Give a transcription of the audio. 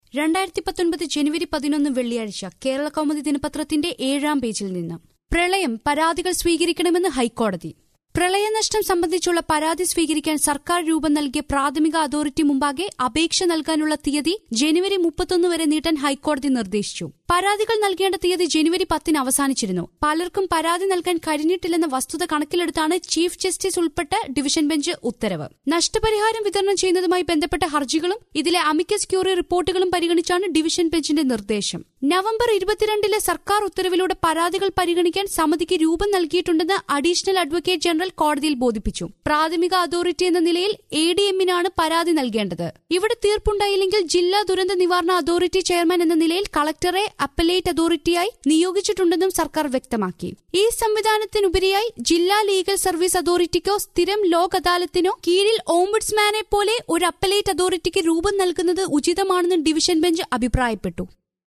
രണ്ടായിരത്തി പത്തൊൻപത് ജനുവരി പതിനൊന്ന് വെള്ളിയാഴ്ച കേരള കൗമുദി ദിനപത്രത്തിന്റെ ഏഴാം പേജിൽ നിന്ന് പ്രളയം പരാതികൾ സ്വീകരിക്കണമെന്ന് ഹൈക്കോടതി പ്രളയനഷ്ടം സംബന്ധിച്ചുള്ള പരാതി സ്വീകരിക്കാൻ സർക്കാർ രൂപം നൽകിയ പ്രാഥമിക അതോറിറ്റി മുമ്പാകെ അപേക്ഷ നൽകാനുള്ള തീയതി ജനുവരി മുപ്പത്തൊന്ന് വരെ നീട്ടാൻ ഹൈക്കോടതി നിർദ്ദേശിച്ചു പരാതികൾ നൽകേണ്ട തീയതി ജനുവരി പത്തിന് അവസാനിച്ചിരുന്നു പലർക്കും പരാതി നൽകാൻ കഴിഞ്ഞിട്ടില്ലെന്ന വസ്തുത കണക്കിലെടുത്താണ് ചീഫ് ജസ്റ്റിസ് ഉൾപ്പെട്ട ഡിവിഷൻ ബെഞ്ച് ഉത്തരവ് നഷ്ടപരിഹാരം വിതരണം ചെയ്യുന്നതുമായി ബന്ധപ്പെട്ട ഹർജികളും ഇതിലെ അമിക്കസ് ക്യൂറി റിപ്പോർട്ടുകളും പരിഗണിച്ചാണ് ഡിവിഷൻ ബെഞ്ചിന്റെ നിർദ്ദേശം നവംബർ ഇരുപത്തിരണ്ടിലെ സർക്കാർ ഉത്തരവിലൂടെ പരാതികൾ പരിഗണിക്കാൻ സമിതിക്ക് രൂപം നൽകിയിട്ടുണ്ടെന്ന് അഡീഷണൽ അഡ്വക്കേറ്റ് ജനറൽ കോടതിയിൽ ബോധിപ്പിച്ചു പ്രാഥമിക അതോറിറ്റി എന്ന നിലയിൽ എ ഡി എമ്മിനാണ് പരാതി നൽകേണ്ടത് ഇവിടെ തീർപ്പുണ്ടായില്ലെങ്കിൽ ജില്ലാ ദുരന്ത നിവാരണ അതോറിറ്റി ചെയർമാൻ എന്ന നിലയിൽ കളക്ടറെ അപ്പലേറ്റ് അതോറിറ്റിയായി നിയോഗിച്ചിട്ടുണ്ടെന്നും സർക്കാർ വ്യക്തമാക്കി ഈ സംവിധാനത്തിനുപരിയായി ജില്ലാ ലീഗൽ സർവീസ് അതോറിറ്റിക്കോ സ്ഥിരം ലോക് അദാലത്തിനോ കീഴിൽ ഓംബുഡ്സ്മാനെ പോലെ ഒരു അപ്പലേറ്റ് അതോറിറ്റിക്ക് രൂപം നൽകുന്നത് ഉചിതമാണെന്ന് ഡിവിഷൻ ബെഞ്ച് അഭിപ്രായപ്പെട്ടു